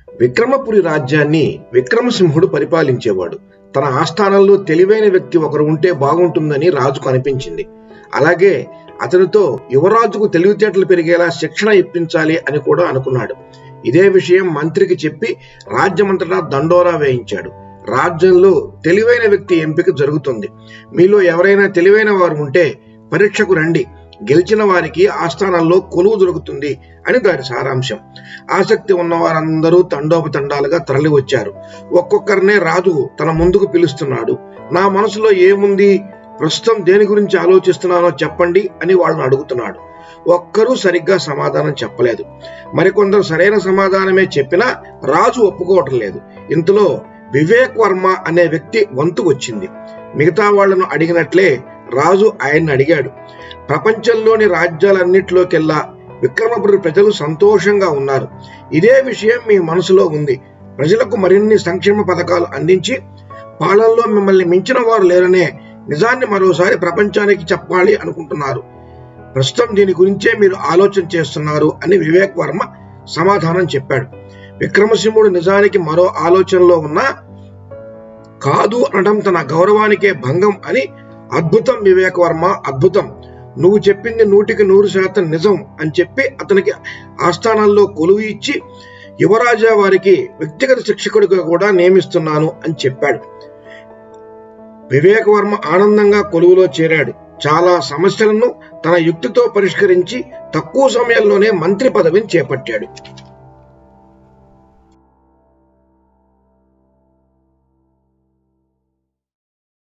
విక్రమపురి రాజ్యాన్ని విక్రమసింహుడు పరిపాలించేవాడు తన ఆస్థానంలో తెలివైన వ్యక్తి ఒకరు ఉంటే బాగుంటుందని రాజుకు అనిపించింది అలాగే అతనితో యువరాజుకు తెలివితేటలు పెరిగేలా శిక్షణ ఇప్పించాలి అని కూడా అనుకున్నాడు ఇదే విషయం మంత్రికి చెప్పి రాజ్యమంతటా దండోరా వేయించాడు రాజ్యంలో తెలివైన వ్యక్తి ఎంపిక జరుగుతుంది మీలో ఎవరైనా తెలివైన వారు ఉంటే పరీక్షకు రండి గెలిచిన వారికి ఆస్థానంలో కొలువు దొరుకుతుంది అని దాని సారాంశం ఆసక్తి ఉన్న వారందరూ తండోపతండాలుగా తరలి వచ్చారు ఒక్కొక్కరినే రాజు తన ముందుకు పిలుస్తున్నాడు నా మనసులో ఏముంది ప్రస్తుతం దేని గురించి ఆలోచిస్తున్నానో చెప్పండి అని వాళ్ళని అడుగుతున్నాడు ఒక్కరూ సరిగ్గా సమాధానం చెప్పలేదు మరికొందరు సరైన సమాధానమే చెప్పినా రాజు ఒప్పుకోవటం లేదు ఇంతలో వివేక్ వర్మ అనే వ్యక్తి వంతు వచ్చింది మిగతా వాళ్లను అడిగినట్లే రాజు ఆయన్ని అడిగాడు ప్రపంచంలోని రాజ్యాలన్నిటిలోకెల్లా విక్రమపురి ప్రజలు సంతోషంగా ఉన్నారు ఇదే విషయం మీ మనసులో ఉంది ప్రజలకు మరిన్ని సంక్షేమ పథకాలు అందించి పాలనలో మిమ్మల్ని మించిన వారు లేరనే నిజాన్ని మరోసారి ప్రపంచానికి చెప్పాలి అనుకుంటున్నారు ప్రస్తుతం దీని గురించే మీరు ఆలోచన చేస్తున్నారు అని వివేక్ వర్మ సమాధానం చెప్పాడు విక్రమసింహుడు నిజానికి మరో ఆలోచనలో ఉన్నా కాదు అనడం తన గౌరవానికే భంగం అని అద్భుతం వివేక్ వర్మ అద్భుతం నువ్వు చెప్పింది నూటికి నూరు శాతం నిజం అని చెప్పి అతనికి ఆస్థానాల్లో కొలువు ఇచ్చి యువరాజా వారికి వ్యక్తిగత శిక్షకుడిగా కూడా నియమిస్తున్నాను అని చెప్పాడు వివేక్ వర్మ ఆనందంగా కొలువులో చేరాడు చాలా సమస్యలను తన యుక్తితో పరిష్కరించి తక్కువ సమయంలోనే మంత్రి పదవిని చేపట్టాడు